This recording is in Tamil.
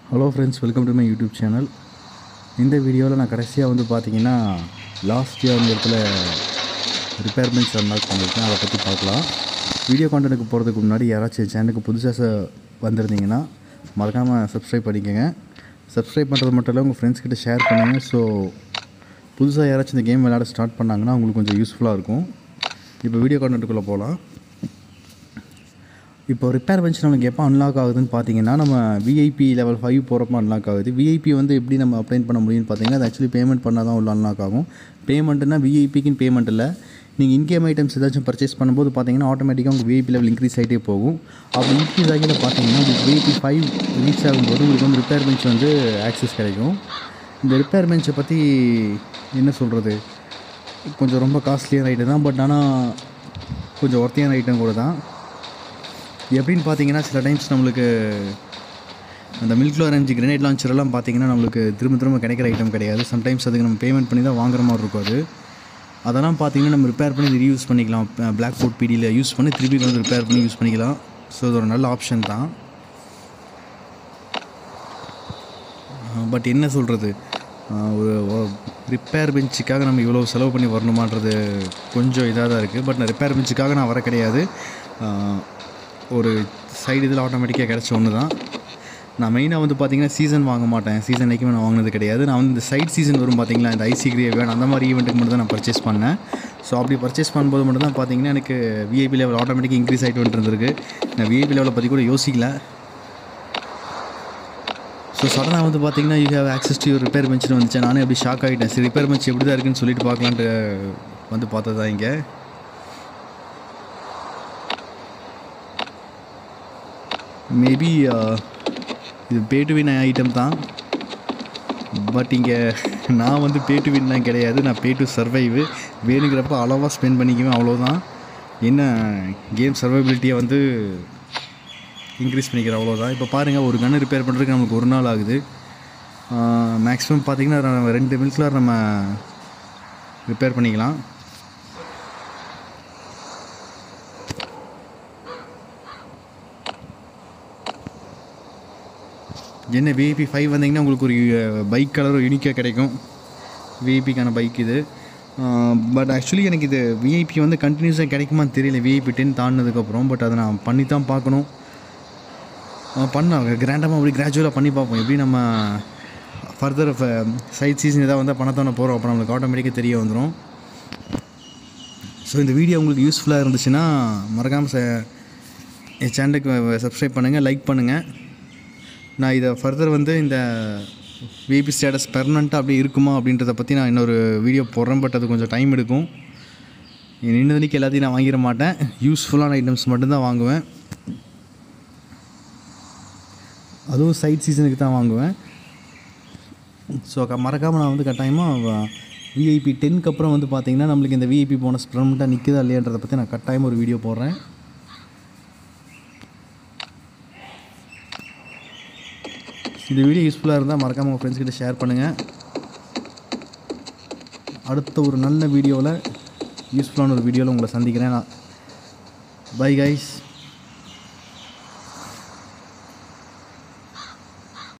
hello friends welcome to my YouTube channel இந்த வீடியோவில் நான் கடைசியாக வந்து பார்த்தீங்கன்னா லாஸ்ட் இயர் அந்த இடத்துல ரிப்பேர்மெண்ட்ஸ் அன்லாக் பண்ணியிருக்கேன் அதை பற்றி பார்க்கலாம் வீடியோ கான்டென்ட்டுக்கு போகிறதுக்கு முன்னாடி யாராச்சும் சேனலுக்கு புதுசாக வந்திருந்தீங்கன்னா மறக்காமல் சப்ஸ்கிரைப் பண்ணிக்கோங்க சப்ஸ்கிரைப் பண்ணுறது மட்டும் இல்லை உங்கள் ஃப்ரெண்ட்ஸ் கிட்ட ஷேர் பண்ணுங்கள் ஸோ புதுசாக யாராச்சும் இந்த கேம் விளையாட ஸ்டார்ட் பண்ணாங்கன்னா அவங்களுக்கு கொஞ்சம் யூஸ்ஃபுல்லாக இருக்கும் இப்போ வீடியோ கான்டென்ட்டுக்குள்ளே போகலாம் இப்போ ரிப்பேர் பெஞ்ச் நம்மளுக்கு எப்போ அன்லாக் ஆகுதுன்னு பார்த்தீங்கன்னா நம்ம விஐபி லெவல் ஃபைவ் போகிறப்ப அன்லாக் ஆகுது விஐபி வந்து எப்படி நம்ம அப்ளை பண்ண முடியும்னு பார்த்தீங்கன்னா அது ஆக்சுவலி பேமெண்ட் பண்ணால் தான் உள்ள அன்லாக் ஆகும் பேமெண்ட்னா விஐபிக்குன்னு பேமெண்ட் இல்லை நீங்கள் இன்கேம் ஐட்டம்ஸ் ஏதாச்சும் பர்ச்சேஸ் பண்ணும்போது பார்த்தீங்கன்னா ஆட்டோமேட்டிக்காக உங்கள் விஐபி லெவல் இன்க்ரீஸ் ஆகிட்டே போகும் அப்படி இன்க்ரீஸ் ஆகியில் பார்த்தீங்கன்னா உங்களுக்கு விஐபி ஃபைவ் ரீச் ஆகும்போது உங்களுக்கு வந்து ரிப்பேர் பெஞ்ச் வந்து ஆக்சஸ் கிடைக்கும் இந்த ரிப்பேர் பெஞ்சை பற்றி என்ன சொல்கிறது கொஞ்சம் ரொம்ப காஸ்ட்லியான ஐட்டம் தான் பட் ஆனால் கொஞ்சம் ஒர்த்தியான ஐட்டம் கூட தான் எப்படின்னு பார்த்தீங்கன்னா சில டைம்ஸ் நம்மளுக்கு அந்த மில்க் ஆரஞ்சு கிரனேட் லான்ச்சர்லாம் பார்த்தீங்கன்னா நம்மளுக்கு திரும்ப திரும்ப கிடைக்கிற ஐட்டம் கிடையாது சம்டைம்ஸ் அதுக்கு நம்ம பேமெண்ட் பண்ணி தான் வாங்குற மாதிரி இருக்கும் அது அதெல்லாம் பார்த்தீங்கன்னா நம்ம ரிப்பேர் பண்ணி ரீயூஸ் பண்ணிக்கலாம் பிளாக் போர்ட் பிடியில் யூஸ் பண்ணி திருப்பி வந்து ரிப்பேர் பண்ணி யூஸ் பண்ணிக்கலாம் ஸோ இது ஒரு நல்ல ஆப்ஷன் தான் பட் என்ன சொல்கிறது ஒரு ரிப்பேர் பெஞ்சுக்காக நம்ம இவ்வளோ செலவு பண்ணி வரணுமான்றது கொஞ்சம் இதாக தான் இருக்குது பட் நான் ரிப்பேர் பெஞ்சுக்காக நான் வர கிடையாது ஆஹ் ஒரு சைடு இதில் ஆட்டோமேட்டிக்காக கிடச்ச ஒன்று தான் நான் மெயினாக வந்து பார்த்தீங்கன்னா சீசன் வாங்க மாட்டேன் சீசன் வரைக்கும் நான் வாங்கினது கிடையாது நான் வந்து இந்த சைட் சீசன் வரும் பார்த்தீங்களா இந்த ஐசி கிரேவியன் அந்த மாதிரி ஈவெண்ட்டுக்கு மட்டும் தான் நான் பர்ச்சேஸ் பண்ணேன் ஸோ அப்படி பர்ச்சேஸ் பண்ணும்போது மட்டும் தான் பார்த்தீங்கன்னா எனக்கு விஐபி லெவல் ஆட்டோமேட்டிக்காக இன்க்ரீஸ் ஆகிட்டு வந்துருந்துருக்கு நான் விஐபி லெவலை பற்றி கூட யோசிக்கல ஸோ சடனாக வந்து பார்த்தீங்கன்னா you have access to your repair பெஞ்சுன்னு வந்துச்சு நானே அப்படி ஷாக் ஆகிட்டேன் சரி ரிப்பேர் பெஞ்ச் எப்படி தான் இருக்குன்னு சொல்லிட்டு பார்க்கலான்ட்டு வந்து பார்த்தது தான் இங்கே மேபி இது பே டு வின் ஐட்டம் தான் பட் இங்கே நான் வந்து பே டு வின்லாம் கிடையாது நான் பே டு சர்வைவு வேணுங்கிறப்ப அளவாக ஸ்பெண்ட் பண்ணிக்குவேன் அவ்வளோதான் என்ன கேம் சர்வைபிலிட்டியை வந்து இன்க்ரீஸ் பண்ணிக்கிறேன் அவ்வளோதான் இப்போ பாருங்கள் ஒரு கன்று ரிப்பேர் பண்ணுறதுக்கு நமக்கு ஒரு நாள் ஆகுது மேக்ஸிமம் பார்த்தீங்கன்னா ரெண்டு மினிட்ஸில் நம்ம ரிப்பேர் பண்ணிக்கலாம் என்ன விஐபி ஃபைவ் வந்தீங்கன்னா உங்களுக்கு ஒரு பைக் கலரும் யூனிக்காக கிடைக்கும் விஐபிக்கான பைக் இது பட் ஆக்சுவலி எனக்கு இது விஐபி வந்து கண்டினியூஸாக கிடைக்குமான்னு தெரியல விஐபி டென் தாண்டினதுக்கப்புறம் பட் அதை நான் பண்ணி தான் பார்க்கணும் பண்ணலாம் கிராண்டமாக அப்படி கிராஜுவலாக பண்ணி பார்ப்போம் எப்படி நம்ம ஃபர்தர் சைட் சீசன் ஏதாவது வந்தால் பணத்தான போகிறோம் அப்போ நம்மளுக்கு ஆட்டோமேட்டிக்காக தெரிய வந்துடும் ஸோ இந்த வீடியோ உங்களுக்கு யூஸ்ஃபுல்லாக இருந்துச்சுன்னா மறக்காமல் ச என் சேனலுக்கு சப்ஸ்கிரைப் பண்ணுங்கள் லைக் பண்ணுங்கள் நான் இதை ஃபர்தர் வந்து இந்த விபி ஸ்டேட்டஸ் பெர்மனண்ட்டாக அப்படி இருக்குமா அப்படின்றத பற்றி நான் இன்னொரு வீடியோ போடுறேன் பட் அது கொஞ்சம் டைம் எடுக்கும் நின்றதுக்கு எல்லாத்தையும் நான் வாங்கிட மாட்டேன் யூஸ்ஃபுல்லான ஐட்டம்ஸ் மட்டும்தான் வாங்குவேன் அதுவும் சைட் சீசனுக்கு தான் வாங்குவேன் ஸோ க மறக்காமல் நான் வந்து கட்டாயமாக விஐபி டென்க்கு அப்புறம் வந்து பார்த்தீங்கன்னா நம்மளுக்கு இந்த விஐபி போனஸ் பெர்மனண்ட்டாக நிற்குதா இல்லையான்றதை பற்றி நான் கட்டாயமாக ஒரு வீடியோ போடுறேன் இந்த வீடியோ யூஸ்ஃபுல்லாக இருந்தால் மறக்காமல் உங்கள் ஃப்ரெண்ட்ஸ் கிட்ட ஷேர் பண்ணுங்கள் அடுத்த ஒரு நல்ல வீடியோவில் யூஸ்ஃபுல்லான ஒரு வீடியோவில் உங்களை சந்திக்கிறேன் நான் பை கைஸ்